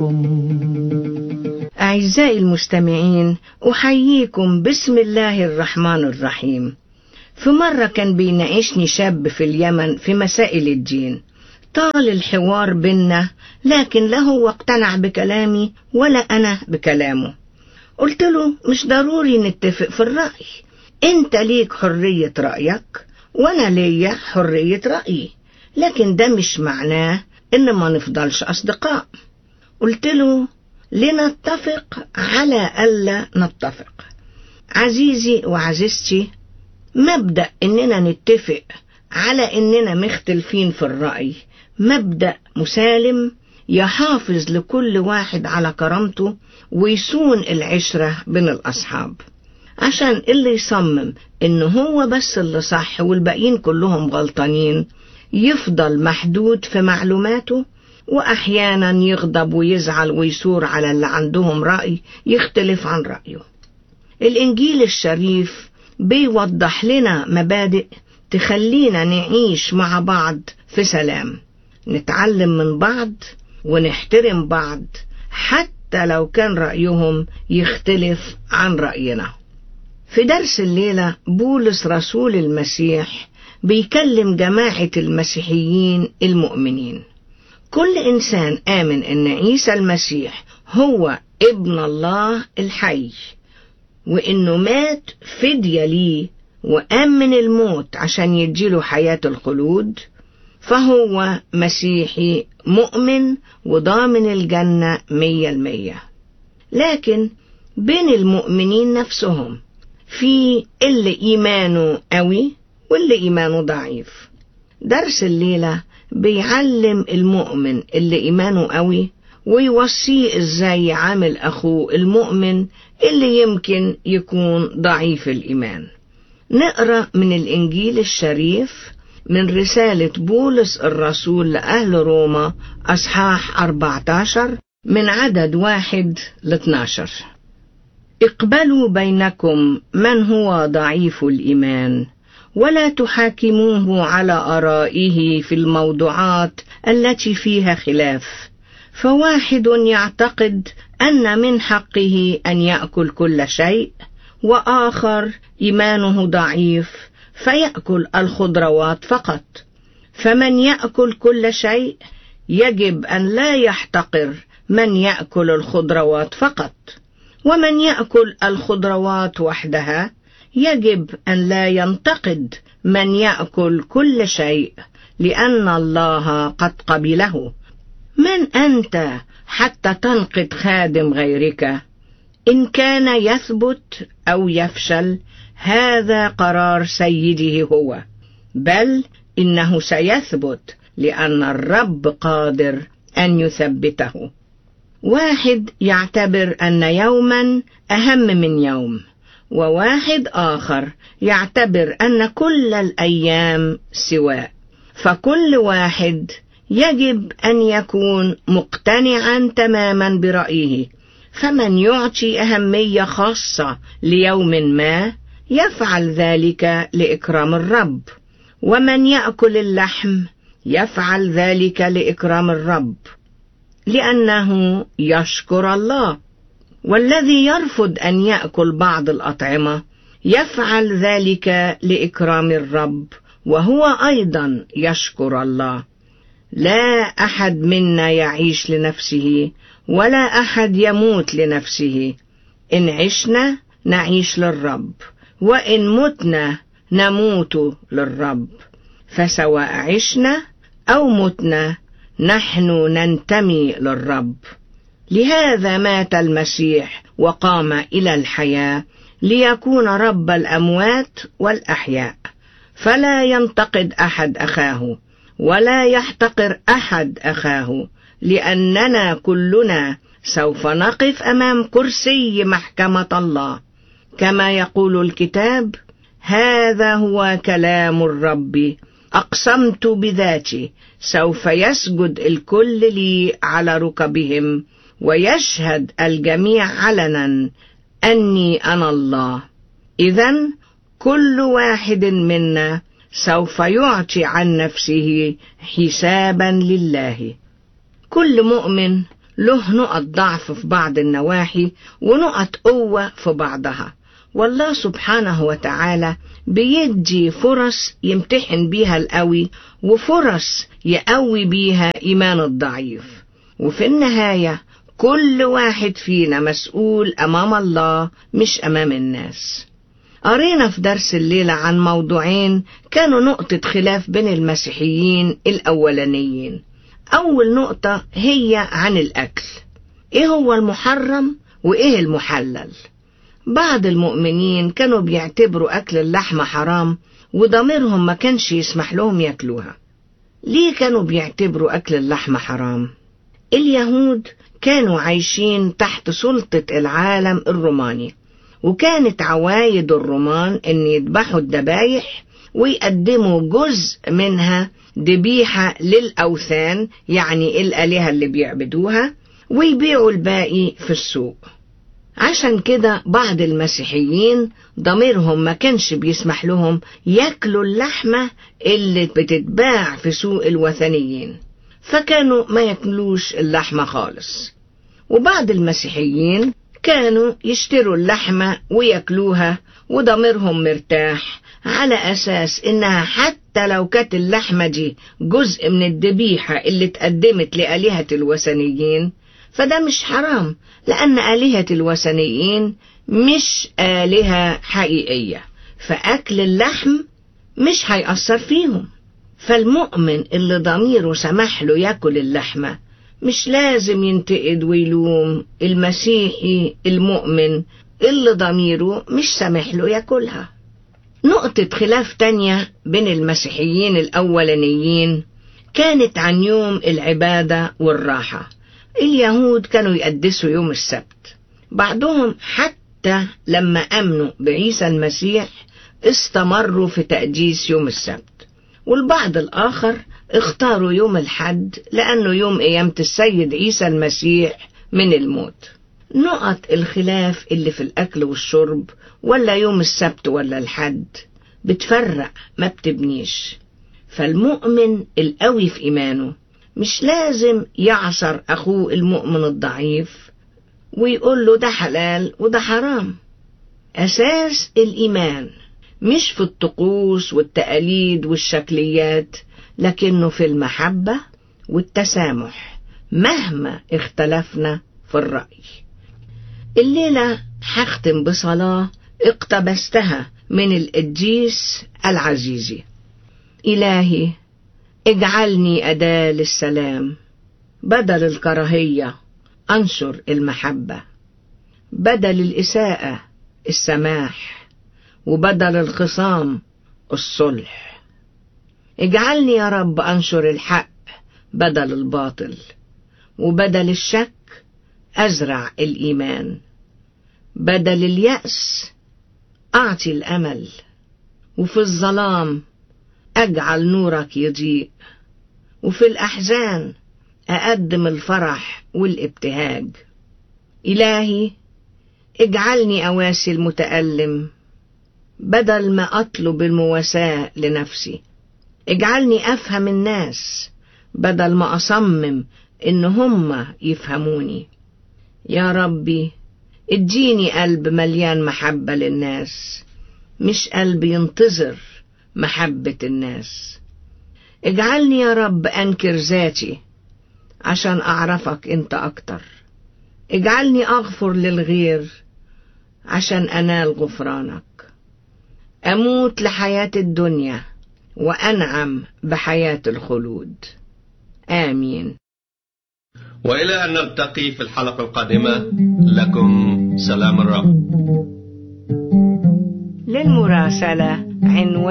بينكم أعزائي المستمعين أحييكم بسم الله الرحمن الرحيم في مرة كان بيناقشني شاب في اليمن في مسائل الدين طال الحوار بينا لكن لا هو اقتنع بكلامي ولا أنا بكلامه قلت له مش ضروري نتفق في الرأي انت ليك حرية رأيك وانا ليا حرية رأيي لكن ده مش معناه ان ما نفضلش اصدقاء قلت له لنتفق على ألا نتفق عزيزي وعزيزتي مبدأ إننا نتفق على إننا مختلفين في الرأي مبدأ مسالم يحافظ لكل واحد على كرامته ويصون العشرة بين الأصحاب عشان اللي يصمم إن هو بس اللي صح والباقيين كلهم غلطانين يفضل محدود في معلوماته وأحيانا يغضب ويزعل ويثور على اللي عندهم رأي يختلف عن رأيه الإنجيل الشريف بيوضح لنا مبادئ تخلينا نعيش مع بعض في سلام نتعلم من بعض ونحترم بعض حتى لو كان رأيهم يختلف عن رأينا في درس الليلة بولس رسول المسيح بيكلم جماعة المسيحيين المؤمنين كل إنسان آمن إن عيسى المسيح هو ابن الله الحي وإنه مات فدية ليه وقام من الموت عشان يديله حياة الخلود فهو مسيحي مؤمن وضامن الجنة مية المية لكن بين المؤمنين نفسهم في اللي إيمانه قوي واللي إيمانه ضعيف درس الليلة بيعلم المؤمن اللي إيمانه قوي ويوصيه إزاي يعامل أخوه المؤمن اللي يمكن يكون ضعيف الإيمان نقرأ من الإنجيل الشريف من رسالة بولس الرسول لأهل روما أصحاح 14 من عدد واحد ل 12 اقبلوا بينكم من هو ضعيف الإيمان ولا تحاكموه على آرائه في الموضوعات التي فيها خلاف فواحد يعتقد أن من حقه أن يأكل كل شيء وآخر إيمانه ضعيف فيأكل الخضروات فقط فمن يأكل كل شيء يجب أن لا يحتقر من يأكل الخضروات فقط ومن يأكل الخضروات وحدها يجب أن لا ينتقد من يأكل كل شيء لأن الله قد قبله من أنت حتى تنقد خادم غيرك إن كان يثبت أو يفشل هذا قرار سيده هو بل إنه سيثبت لأن الرب قادر أن يثبته واحد يعتبر أن يوما أهم من يوم وواحد آخر يعتبر أن كل الأيام سواء فكل واحد يجب أن يكون مقتنعا تماما برأيه فمن يعطي أهمية خاصة ليوم ما يفعل ذلك لإكرام الرب ومن يأكل اللحم يفعل ذلك لإكرام الرب لأنه يشكر الله والذي يرفض أن يأكل بعض الأطعمة يفعل ذلك لإكرام الرب وهو أيضا يشكر الله لا أحد منا يعيش لنفسه ولا أحد يموت لنفسه إن عشنا نعيش للرب وإن متنا نموت للرب فسواء عشنا أو متنا نحن ننتمي للرب لهذا مات المسيح وقام إلى الحياة ليكون رب الأموات والأحياء فلا ينتقد أحد أخاه ولا يحتقر أحد أخاه لأننا كلنا سوف نقف أمام كرسي محكمة الله كما يقول الكتاب هذا هو كلام الرب أقسمت بذاتي سوف يسجد الكل لي على ركبهم ويشهد الجميع علنا أني أنا الله إذا كل واحد منا سوف يعطي عن نفسه حسابا لله كل مؤمن له نقط ضعف في بعض النواحي ونقط قوة في بعضها والله سبحانه وتعالى بيدي فرص يمتحن بيها القوي وفرص يقوي بيها إيمان الضعيف وفي النهاية كل واحد فينا مسؤول أمام الله مش أمام الناس قرينا في درس الليلة عن موضوعين كانوا نقطة خلاف بين المسيحيين الأولانيين أول نقطة هي عن الأكل إيه هو المحرم وإيه المحلل بعض المؤمنين كانوا بيعتبروا أكل اللحمة حرام وضميرهم ما كانش يسمح لهم ياكلوها ليه كانوا بيعتبروا أكل اللحمة حرام؟ اليهود كانوا عايشين تحت سلطة العالم الروماني وكانت عوايد الرومان ان يذبحوا الذبايح ويقدموا جزء منها ذبيحة للأوثان يعني الآلهة اللي بيعبدوها ويبيعوا الباقي في السوق عشان كده بعض المسيحيين ضميرهم ما كانش بيسمح لهم ياكلوا اللحمة اللي بتتباع في سوق الوثنيين فكانوا ما ياكلوش اللحمة خالص وبعض المسيحيين كانوا يشتروا اللحمة وياكلوها وضميرهم مرتاح على أساس إنها حتى لو كانت اللحمة دي جزء من الذبيحة اللي اتقدمت لآلهة الوثنيين فده مش حرام لأن آلهة الوثنيين مش آلهة حقيقية فأكل اللحم مش هيأثر فيهم فالمؤمن اللي ضميره سمح له ياكل اللحمة مش لازم ينتقد ويلوم المسيحي المؤمن اللي ضميره مش سامح له ياكلها نقطة خلاف تانية بين المسيحيين الأولانيين كانت عن يوم العبادة والراحة اليهود كانوا يقدسوا يوم السبت بعضهم حتى لما أمنوا بعيسى المسيح استمروا في تقديس يوم السبت والبعض الآخر اختاروا يوم الحد لأنه يوم قيامة السيد عيسى المسيح من الموت نقط الخلاف اللي في الأكل والشرب ولا يوم السبت ولا الحد بتفرق ما بتبنيش فالمؤمن القوي في إيمانه مش لازم يعصر أخوه المؤمن الضعيف ويقول له ده حلال وده حرام أساس الإيمان مش في الطقوس والتقاليد والشكليات لكنه في المحبة والتسامح مهما اختلفنا في الرأي الليلة هختم بصلاة اقتبستها من القديس العزيزي إلهي اجعلني أداة للسلام بدل الكراهية أنشر المحبة بدل الإساءة السماح وبدل الخصام الصلح اجعلني يا رب أنشر الحق بدل الباطل وبدل الشك أزرع الإيمان بدل اليأس أعطي الأمل وفي الظلام أجعل نورك يضيء وفي الأحزان أقدم الفرح والابتهاج إلهي اجعلني أواسي المتألم بدل ما أطلب المواساة لنفسي اجعلني أفهم الناس بدل ما أصمم إن هم يفهموني يا ربي اديني قلب مليان محبة للناس مش قلب ينتظر محبة الناس اجعلني يا رب أنكر ذاتي عشان أعرفك أنت أكتر اجعلني أغفر للغير عشان أنال غفرانك أموت لحياة الدنيا وأنعم بحياة الخلود آمين وإلى أن نلتقي في الحلقة القادمة لكم سلام الرب للمراسلة عنوان